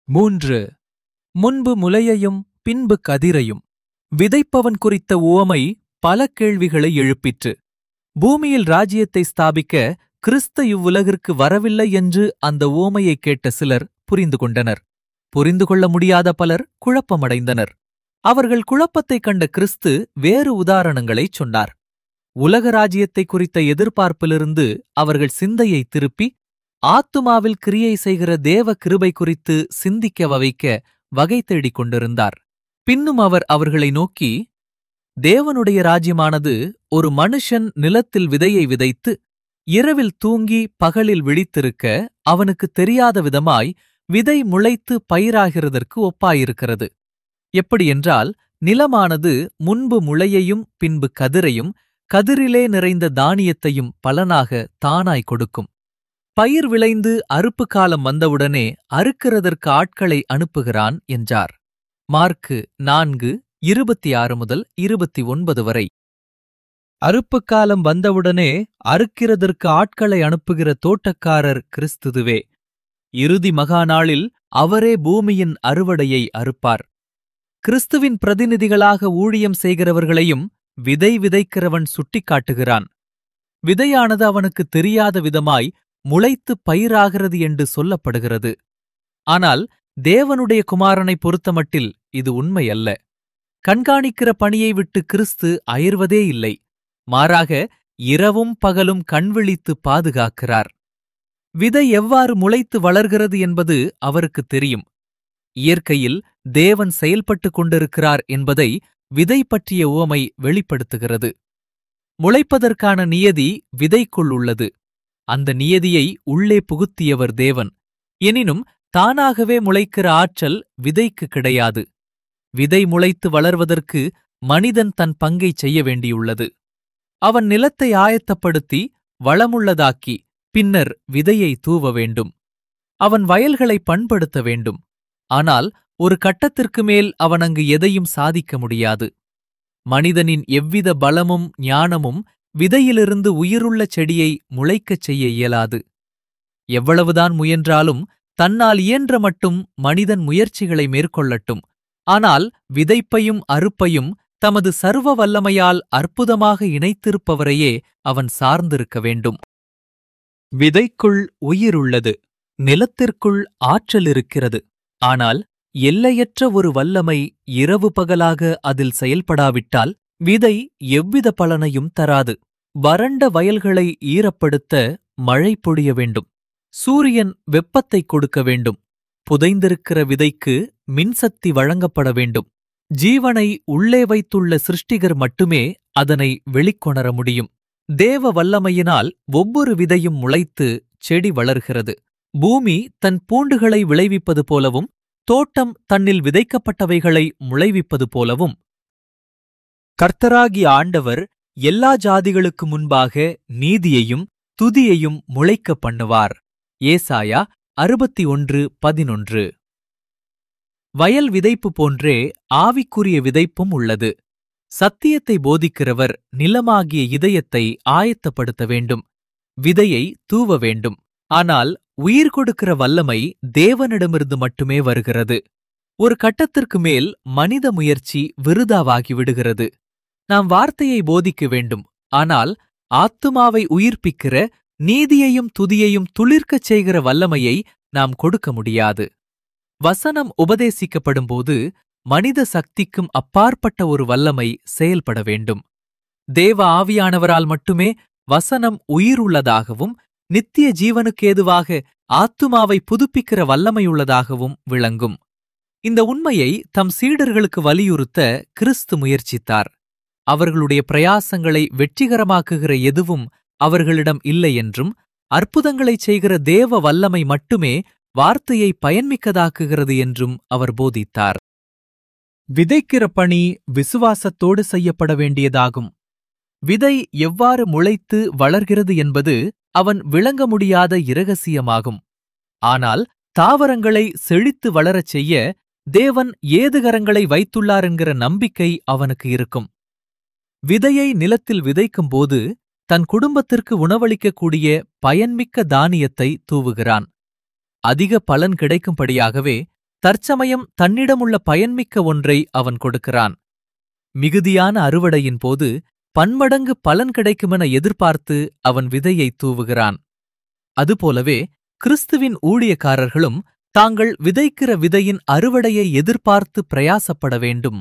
மூன்று முன்பு முலையையும் பின்பு கதிரையும் விதைப்பவன் குறித்த உவமை பல கேள்விகளை எழுப்பிற்று பூமியில் ராஜ்யத்தை ஸ்தாபிக்க கிறிஸ்து இவ்வுலகிற்கு வரவில்லை என்று அந்த உவமையை கேட்ட சிலர் புரிந்து கொண்டனர் புரிந்து கொள்ள முடியாத பலர் குழப்பமடைந்தனர் அவர்கள் குழப்பத்தைக் கண்ட கிறிஸ்து வேறு உதாரணங்களைச் சொன்னார் உலக ராஜ்யத்தை குறித்த எதிர்பார்ப்பிலிருந்து அவர்கள் சிந்தையை திருப்பி ஆத்துமாவில் கிரியை செய்கிற தேவ கிருபை குறித்து சிந்திக்க வைக்க வகை தேடிக் கொண்டிருந்தார் பின்னும் அவர் அவர்களை நோக்கி தேவனுடைய ராஜ்யமானது ஒரு மனுஷன் நிலத்தில் விதையை விதைத்து இரவில் தூங்கி பகலில் விழித்திருக்க அவனுக்கு தெரியாத விதமாய் விதை முளைத்து பயிராகிறதற்கு ஒப்பாயிருக்கிறது எப்படியென்றால் நிலமானது முன்பு முளையையும் பின்பு கதிரையும் கதிரிலே நிறைந்த தானியத்தையும் பலனாக தானாய் கொடுக்கும் பயிர் விளைந்து அறுப்பு காலம் வந்தவுடனே அறுக்கிறதற்கு ஆட்களை அனுப்புகிறான் என்றார் மார்க்கு நான்கு இருபத்தி ஆறு முதல் இருபத்தி ஒன்பது வரை அறுப்பு காலம் வந்தவுடனே அறுக்கிறதற்கு ஆட்களை அனுப்புகிற தோட்டக்காரர் கிறிஸ்துதுவே இறுதி மகாநாளில் அவரே பூமியின் அறுவடையை அறுப்பார் கிறிஸ்துவின் பிரதிநிதிகளாக ஊழியம் செய்கிறவர்களையும் விதை விதைக்கிறவன் சுட்டிக்காட்டுகிறான் விதையானது அவனுக்கு தெரியாத விதமாய் முளைத்து பயிராகிறது என்று சொல்லப்படுகிறது ஆனால் தேவனுடைய குமாரனை பொறுத்தமட்டில் இது உண்மையல்ல கண்காணிக்கிற பணியை விட்டு கிறிஸ்து அயர்வதே இல்லை மாறாக இரவும் பகலும் கண்விழித்து பாதுகாக்கிறார் விதை எவ்வாறு முளைத்து வளர்கிறது என்பது அவருக்கு தெரியும் இயற்கையில் தேவன் செயல்பட்டுக் கொண்டிருக்கிறார் என்பதை விதை பற்றிய உவமை வெளிப்படுத்துகிறது முளைப்பதற்கான நியதி விதைக்குள் உள்ளது அந்த நியதியை உள்ளே புகுத்தியவர் தேவன் எனினும் தானாகவே முளைக்கிற ஆற்றல் விதைக்கு கிடையாது விதை முளைத்து வளர்வதற்கு மனிதன் தன் பங்கை செய்ய வேண்டியுள்ளது அவன் நிலத்தை ஆயத்தப்படுத்தி வளமுள்ளதாக்கி பின்னர் விதையை தூவ வேண்டும் அவன் வயல்களை பண்படுத்த வேண்டும் ஆனால் ஒரு கட்டத்திற்கு மேல் அவன் அங்கு எதையும் சாதிக்க முடியாது மனிதனின் எவ்வித பலமும் ஞானமும் விதையிலிருந்து உயிருள்ள செடியை முளைக்கச் செய்ய இயலாது எவ்வளவுதான் முயன்றாலும் தன்னால் இயன்ற மட்டும் மனிதன் முயற்சிகளை மேற்கொள்ளட்டும் ஆனால் விதைப்பையும் அறுப்பையும் தமது சர்வ வல்லமையால் அற்புதமாக இணைத்திருப்பவரையே அவன் சார்ந்திருக்க வேண்டும் விதைக்குள் உயிருள்ளது நிலத்திற்குள் ஆற்றல் இருக்கிறது ஆனால் எல்லையற்ற ஒரு வல்லமை இரவு பகலாக அதில் செயல்படாவிட்டால் விதை எவ்வித பலனையும் தராது வறண்ட வயல்களை ஈரப்படுத்த மழை பொழிய வேண்டும் சூரியன் வெப்பத்தை கொடுக்க வேண்டும் புதைந்திருக்கிற விதைக்கு மின்சக்தி வழங்கப்பட வேண்டும் ஜீவனை உள்ளே வைத்துள்ள சிருஷ்டிகர் மட்டுமே அதனை வெளிக்கொணர முடியும் தேவ வல்லமையினால் ஒவ்வொரு விதையும் முளைத்து செடி வளர்கிறது பூமி தன் பூண்டுகளை விளைவிப்பது போலவும் தோட்டம் தன்னில் விதைக்கப்பட்டவைகளை முளைவிப்பது போலவும் கர்த்தராகிய ஆண்டவர் எல்லா ஜாதிகளுக்கு முன்பாக நீதியையும் துதியையும் முளைக்க பண்ணுவார் ஏசாயா அறுபத்தி ஒன்று பதினொன்று வயல் விதைப்பு போன்றே ஆவிக்குரிய விதைப்பும் உள்ளது சத்தியத்தை போதிக்கிறவர் நிலமாகிய இதயத்தை ஆயத்தப்படுத்த வேண்டும் விதையை தூவ வேண்டும் ஆனால் உயிர் கொடுக்கிற வல்லமை தேவனிடமிருந்து மட்டுமே வருகிறது ஒரு கட்டத்திற்கு மேல் மனித முயற்சி விருதாவாகி விடுகிறது நாம் வார்த்தையை போதிக்க வேண்டும் ஆனால் ஆத்துமாவை உயிர்ப்பிக்கிற நீதியையும் துதியையும் துளிர்க்கச் செய்கிற வல்லமையை நாம் கொடுக்க முடியாது வசனம் உபதேசிக்கப்படும்போது மனித சக்திக்கும் அப்பாற்பட்ட ஒரு வல்லமை செயல்பட வேண்டும் தேவ ஆவியானவரால் மட்டுமே வசனம் உயிருள்ளதாகவும் நித்திய ஜீவனுக்கேதுவாக ஆத்துமாவை புதுப்பிக்கிற வல்லமையுள்ளதாகவும் விளங்கும் இந்த உண்மையை தம் சீடர்களுக்கு வலியுறுத்த கிறிஸ்து முயற்சித்தார் அவர்களுடைய பிரயாசங்களை வெற்றிகரமாக்குகிற எதுவும் அவர்களிடம் இல்லை என்றும் அற்புதங்களைச் செய்கிற தேவ வல்லமை மட்டுமே வார்த்தையை பயன்மிக்கதாக்குகிறது என்றும் அவர் போதித்தார் விதைக்கிற பணி விசுவாசத்தோடு செய்யப்பட வேண்டியதாகும் விதை எவ்வாறு முளைத்து வளர்கிறது என்பது அவன் விளங்க முடியாத இரகசியமாகும் ஆனால் தாவரங்களை செழித்து வளரச் செய்ய தேவன் ஏதுகரங்களை வைத்துள்ளாரென்கிற நம்பிக்கை அவனுக்கு இருக்கும் விதையை நிலத்தில் விதைக்கும்போது தன் குடும்பத்திற்கு உணவளிக்கக்கூடிய பயன்மிக்க தானியத்தை தூவுகிறான் அதிக பலன் கிடைக்கும்படியாகவே தற்சமயம் தன்னிடமுள்ள பயன்மிக்க ஒன்றை அவன் கொடுக்கிறான் மிகுதியான அறுவடையின் போது பன்மடங்கு பலன் கிடைக்குமென எதிர்பார்த்து அவன் விதையை தூவுகிறான் அதுபோலவே கிறிஸ்துவின் ஊழியக்காரர்களும் தாங்கள் விதைக்கிற விதையின் அறுவடையை எதிர்பார்த்து பிரயாசப்பட வேண்டும்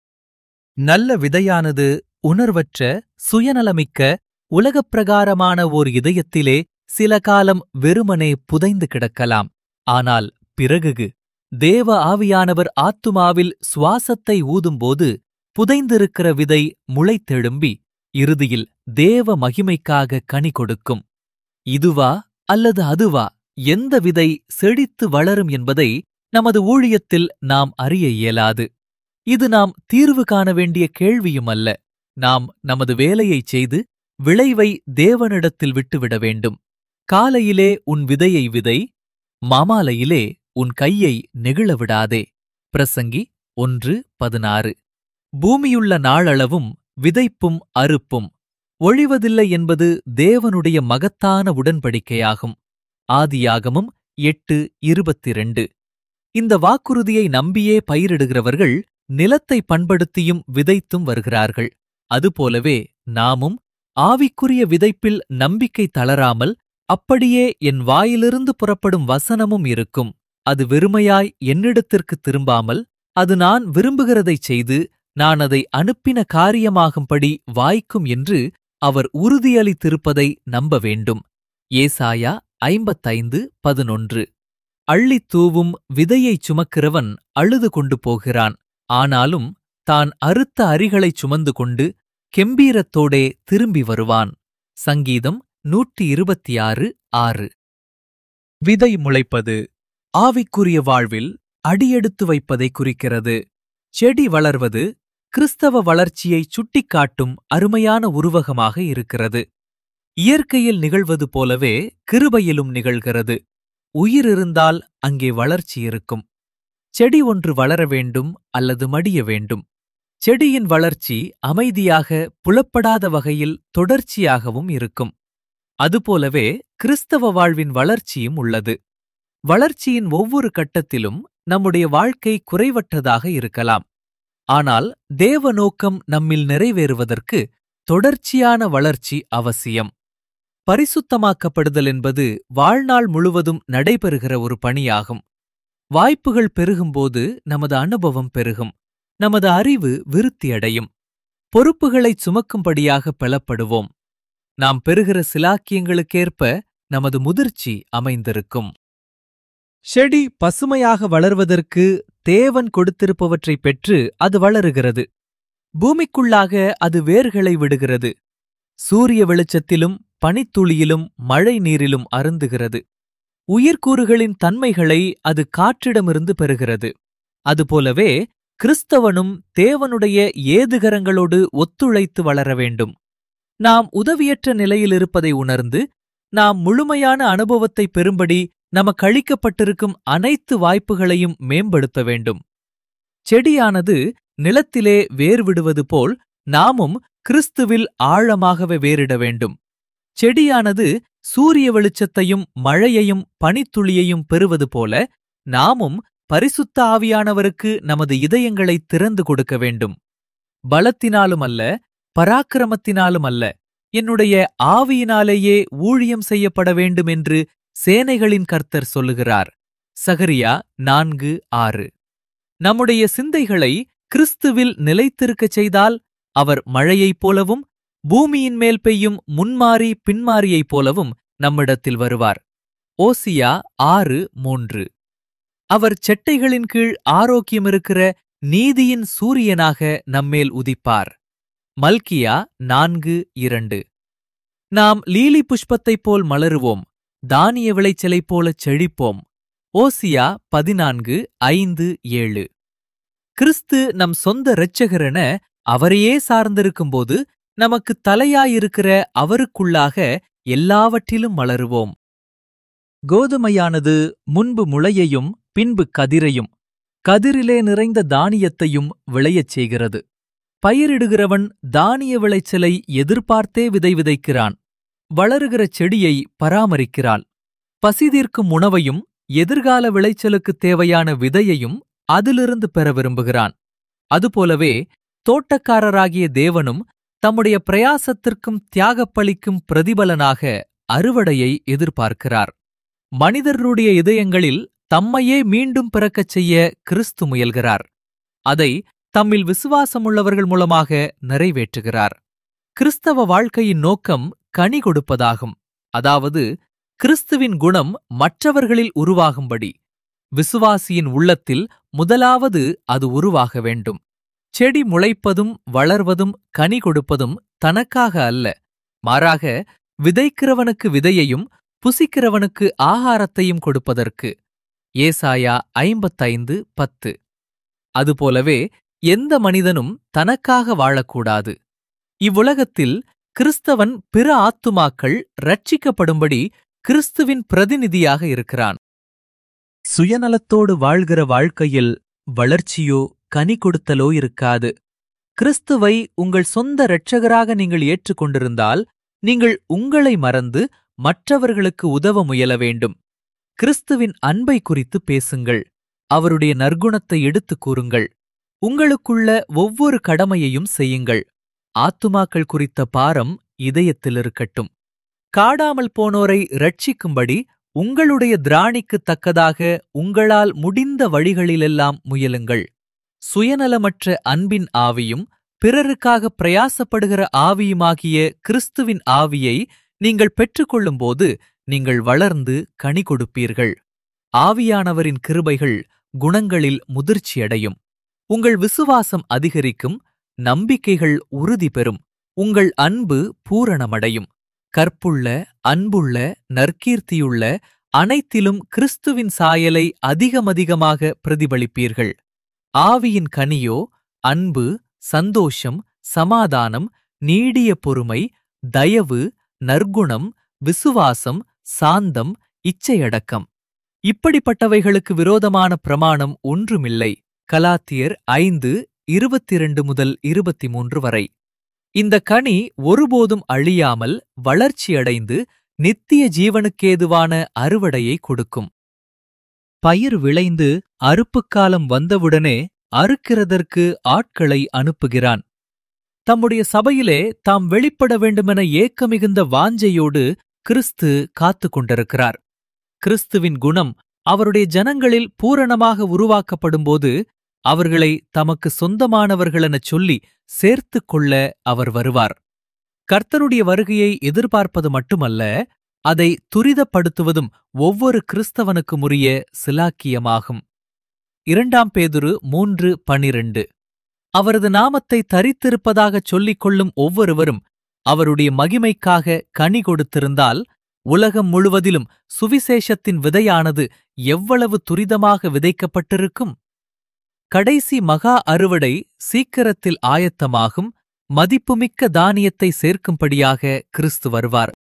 நல்ல விதையானது உணர்வற்ற சுயநலமிக்க உலகப் பிரகாரமான ஓர் இதயத்திலே சில காலம் வெறுமனே புதைந்து கிடக்கலாம் ஆனால் பிறகு தேவ ஆவியானவர் ஆத்துமாவில் சுவாசத்தை ஊதும்போது புதைந்திருக்கிற விதை முளைத்தெழும்பி இறுதியில் தேவ மகிமைக்காக கனி கொடுக்கும் இதுவா அல்லது அதுவா எந்த விதை செழித்து வளரும் என்பதை நமது ஊழியத்தில் நாம் அறிய இயலாது இது நாம் தீர்வு காண வேண்டிய கேள்வியும் அல்ல நாம் நமது வேலையைச் செய்து விளைவை தேவனிடத்தில் விட்டுவிட வேண்டும் காலையிலே உன் விதையை விதை மாமாலையிலே உன் கையை நெகிழ விடாதே பிரசங்கி ஒன்று பதினாறு பூமியுள்ள நாளளவும் விதைப்பும் அறுப்பும் ஒழிவதில்லை என்பது தேவனுடைய மகத்தான உடன்படிக்கையாகும் ஆதியாகமும் எட்டு இருபத்திரண்டு இந்த வாக்குறுதியை நம்பியே பயிரிடுகிறவர்கள் நிலத்தை பண்படுத்தியும் விதைத்தும் வருகிறார்கள் அதுபோலவே நாமும் ஆவிக்குரிய விதைப்பில் நம்பிக்கை தளராமல் அப்படியே என் வாயிலிருந்து புறப்படும் வசனமும் இருக்கும் அது வெறுமையாய் என்னிடத்திற்கு திரும்பாமல் அது நான் விரும்புகிறதைச் செய்து நான் அதை அனுப்பின காரியமாகும்படி வாய்க்கும் என்று அவர் உறுதியளித்திருப்பதை நம்ப வேண்டும் ஏசாயா ஐம்பத்தைந்து பதினொன்று அள்ளித் தூவும் விதையைச் சுமக்கிறவன் அழுது கொண்டு போகிறான் ஆனாலும் தான் அறுத்த அரிகளைச் சுமந்து கொண்டு கெம்பீரத்தோடே திரும்பி வருவான் சங்கீதம் நூற்றி இருபத்தி ஆறு ஆறு விதை முளைப்பது ஆவிக்குரிய வாழ்வில் அடியெடுத்து வைப்பதை குறிக்கிறது செடி வளர்வது கிறிஸ்தவ வளர்ச்சியை சுட்டிக்காட்டும் அருமையான உருவகமாக இருக்கிறது இயற்கையில் நிகழ்வது போலவே கிருபையிலும் நிகழ்கிறது உயிர் இருந்தால் அங்கே வளர்ச்சி இருக்கும் செடி ஒன்று வளர வேண்டும் அல்லது மடிய வேண்டும் செடியின் வளர்ச்சி அமைதியாக புலப்படாத வகையில் தொடர்ச்சியாகவும் இருக்கும் அதுபோலவே கிறிஸ்தவ வாழ்வின் வளர்ச்சியும் உள்ளது வளர்ச்சியின் ஒவ்வொரு கட்டத்திலும் நம்முடைய வாழ்க்கை குறைவற்றதாக இருக்கலாம் ஆனால் தேவ நோக்கம் நம்மில் நிறைவேறுவதற்கு தொடர்ச்சியான வளர்ச்சி அவசியம் பரிசுத்தமாக்கப்படுதல் என்பது வாழ்நாள் முழுவதும் நடைபெறுகிற ஒரு பணியாகும் வாய்ப்புகள் பெருகும்போது நமது அனுபவம் பெருகும் நமது அறிவு விருத்தியடையும் பொறுப்புகளைச் சுமக்கும்படியாக பெலப்படுவோம் நாம் பெறுகிற சிலாக்கியங்களுக்கேற்ப நமது முதிர்ச்சி அமைந்திருக்கும் செடி பசுமையாக வளர்வதற்கு தேவன் கொடுத்திருப்பவற்றைப் பெற்று அது வளருகிறது பூமிக்குள்ளாக அது வேர்களை விடுகிறது சூரிய வெளிச்சத்திலும் பனித்துளியிலும் மழை நீரிலும் அருந்துகிறது உயிர்க்கூறுகளின் தன்மைகளை அது காற்றிடமிருந்து பெறுகிறது அதுபோலவே கிறிஸ்தவனும் தேவனுடைய ஏதுகரங்களோடு ஒத்துழைத்து வளர வேண்டும் நாம் உதவியற்ற நிலையில் இருப்பதை உணர்ந்து நாம் முழுமையான அனுபவத்தை பெறும்படி நமக்களிக்கப்பட்டிருக்கும் அனைத்து வாய்ப்புகளையும் மேம்படுத்த வேண்டும் செடியானது நிலத்திலே வேர்விடுவது போல் நாமும் கிறிஸ்துவில் ஆழமாகவே வேரிட வேண்டும் செடியானது சூரிய வெளிச்சத்தையும் மழையையும் பனித்துளியையும் பெறுவது போல நாமும் பரிசுத்த ஆவியானவருக்கு நமது இதயங்களை திறந்து கொடுக்க வேண்டும் பலத்தினாலும் அல்ல பராக்கிரமத்தினாலும் அல்ல என்னுடைய ஆவியினாலேயே ஊழியம் செய்யப்பட வேண்டும் என்று சேனைகளின் கர்த்தர் சொல்லுகிறார் சகரியா நான்கு ஆறு நம்முடைய சிந்தைகளை கிறிஸ்துவில் நிலைத்திருக்கச் செய்தால் அவர் மழையைப் போலவும் பூமியின் மேல் பெய்யும் முன்மாறி பின்மாறியைப் போலவும் நம்மிடத்தில் வருவார் ஓசியா ஆறு மூன்று அவர் செட்டைகளின் கீழ் ஆரோக்கியமிருக்கிற நீதியின் சூரியனாக நம்மேல் உதிப்பார் மல்கியா நான்கு இரண்டு நாம் லீலி புஷ்பத்தைப் போல் மலருவோம் தானிய விளைச்சலைப் போலச் செழிப்போம் ஓசியா பதினான்கு ஐந்து ஏழு கிறிஸ்து நம் சொந்த இரட்சகரென அவரையே சார்ந்திருக்கும்போது நமக்கு தலையாயிருக்கிற அவருக்குள்ளாக எல்லாவற்றிலும் மலருவோம் கோதுமையானது முன்பு முளையையும் பின்பு கதிரையும் கதிரிலே நிறைந்த தானியத்தையும் விளையச் செய்கிறது பயிரிடுகிறவன் தானிய விளைச்சலை எதிர்பார்த்தே விதை விதைக்கிறான் வளருகிற செடியை பராமரிக்கிறாள் பசிதீர்க்கும் உணவையும் எதிர்கால விளைச்சலுக்குத் தேவையான விதையையும் அதிலிருந்து பெற விரும்புகிறான் அதுபோலவே தோட்டக்காரராகிய தேவனும் தம்முடைய பிரயாசத்திற்கும் தியாகப்பளிக்கும் பிரதிபலனாக அறுவடையை எதிர்பார்க்கிறார் மனிதருடைய இதயங்களில் தம்மையே மீண்டும் பிறக்கச் செய்ய கிறிஸ்து முயல்கிறார் அதை தம்மில் விசுவாசமுள்ளவர்கள் மூலமாக நிறைவேற்றுகிறார் கிறிஸ்தவ வாழ்க்கையின் நோக்கம் கனி கொடுப்பதாகும் அதாவது கிறிஸ்துவின் குணம் மற்றவர்களில் உருவாகும்படி விசுவாசியின் உள்ளத்தில் முதலாவது அது உருவாக வேண்டும் செடி முளைப்பதும் வளர்வதும் கனி கொடுப்பதும் தனக்காக அல்ல மாறாக விதைக்கிறவனுக்கு விதையையும் புசிக்கிறவனுக்கு ஆகாரத்தையும் கொடுப்பதற்கு ஏசாயா ஐம்பத்தைந்து பத்து அதுபோலவே எந்த மனிதனும் தனக்காக வாழக்கூடாது இவ்வுலகத்தில் கிறிஸ்தவன் பிற ஆத்துமாக்கள் ரட்சிக்கப்படும்படி கிறிஸ்துவின் பிரதிநிதியாக இருக்கிறான் சுயநலத்தோடு வாழ்கிற வாழ்க்கையில் வளர்ச்சியோ கனி கொடுத்தலோ இருக்காது கிறிஸ்துவை உங்கள் சொந்த இரட்சகராக நீங்கள் ஏற்றுக்கொண்டிருந்தால் நீங்கள் உங்களை மறந்து மற்றவர்களுக்கு உதவ முயல வேண்டும் கிறிஸ்துவின் அன்பை குறித்து பேசுங்கள் அவருடைய நற்குணத்தை எடுத்துக் கூறுங்கள் உங்களுக்குள்ள ஒவ்வொரு கடமையையும் செய்யுங்கள் ஆத்துமாக்கள் குறித்த பாரம் இதயத்தில் இருக்கட்டும் காடாமல் போனோரை ரட்சிக்கும்படி உங்களுடைய திராணிக்குத் தக்கதாக உங்களால் முடிந்த வழிகளிலெல்லாம் முயலுங்கள் சுயநலமற்ற அன்பின் ஆவியும் பிறருக்காக பிரயாசப்படுகிற ஆவியுமாகிய கிறிஸ்துவின் ஆவியை நீங்கள் பெற்றுக்கொள்ளும்போது நீங்கள் வளர்ந்து கனி கொடுப்பீர்கள் ஆவியானவரின் கிருபைகள் குணங்களில் முதிர்ச்சியடையும் உங்கள் விசுவாசம் அதிகரிக்கும் நம்பிக்கைகள் உறுதி பெறும் உங்கள் அன்பு பூரணமடையும் கற்புள்ள அன்புள்ள நற்கீர்த்தியுள்ள அனைத்திலும் கிறிஸ்துவின் சாயலை அதிகமதிகமாக பிரதிபலிப்பீர்கள் ஆவியின் கனியோ அன்பு சந்தோஷம் சமாதானம் நீடிய பொறுமை தயவு நற்குணம் விசுவாசம் சாந்தம் இச்சையடக்கம் இப்படிப்பட்டவைகளுக்கு விரோதமான பிரமாணம் ஒன்றுமில்லை கலாத்தியர் ஐந்து இருபத்திரண்டு முதல் இருபத்தி மூன்று வரை இந்த கனி ஒருபோதும் அழியாமல் வளர்ச்சியடைந்து நித்திய ஜீவனுக்கேதுவான அறுவடையை கொடுக்கும் பயிர் விளைந்து அறுப்புக்காலம் வந்தவுடனே அறுக்கிறதற்கு ஆட்களை அனுப்புகிறான் தம்முடைய சபையிலே தாம் வெளிப்பட வேண்டுமென ஏக்கமிகுந்த வாஞ்சையோடு கிறிஸ்து காத்துக் கொண்டிருக்கிறார் கிறிஸ்துவின் குணம் அவருடைய ஜனங்களில் பூரணமாக உருவாக்கப்படும்போது அவர்களை தமக்கு சொந்தமானவர்களெனச் சொல்லி சேர்த்துக் கொள்ள அவர் வருவார் கர்த்தருடைய வருகையை எதிர்பார்ப்பது மட்டுமல்ல அதை துரிதப்படுத்துவதும் ஒவ்வொரு கிறிஸ்தவனுக்கும் உரிய சிலாக்கியமாகும் இரண்டாம் பேதுரு மூன்று பனிரெண்டு அவரது நாமத்தை தரித்திருப்பதாகச் சொல்லிக் கொள்ளும் ஒவ்வொருவரும் அவருடைய மகிமைக்காக கனி கொடுத்திருந்தால் உலகம் முழுவதிலும் சுவிசேஷத்தின் விதையானது எவ்வளவு துரிதமாக விதைக்கப்பட்டிருக்கும் கடைசி மகா அறுவடை சீக்கிரத்தில் ஆயத்தமாகும் மதிப்புமிக்க தானியத்தை சேர்க்கும்படியாக கிறிஸ்து வருவார்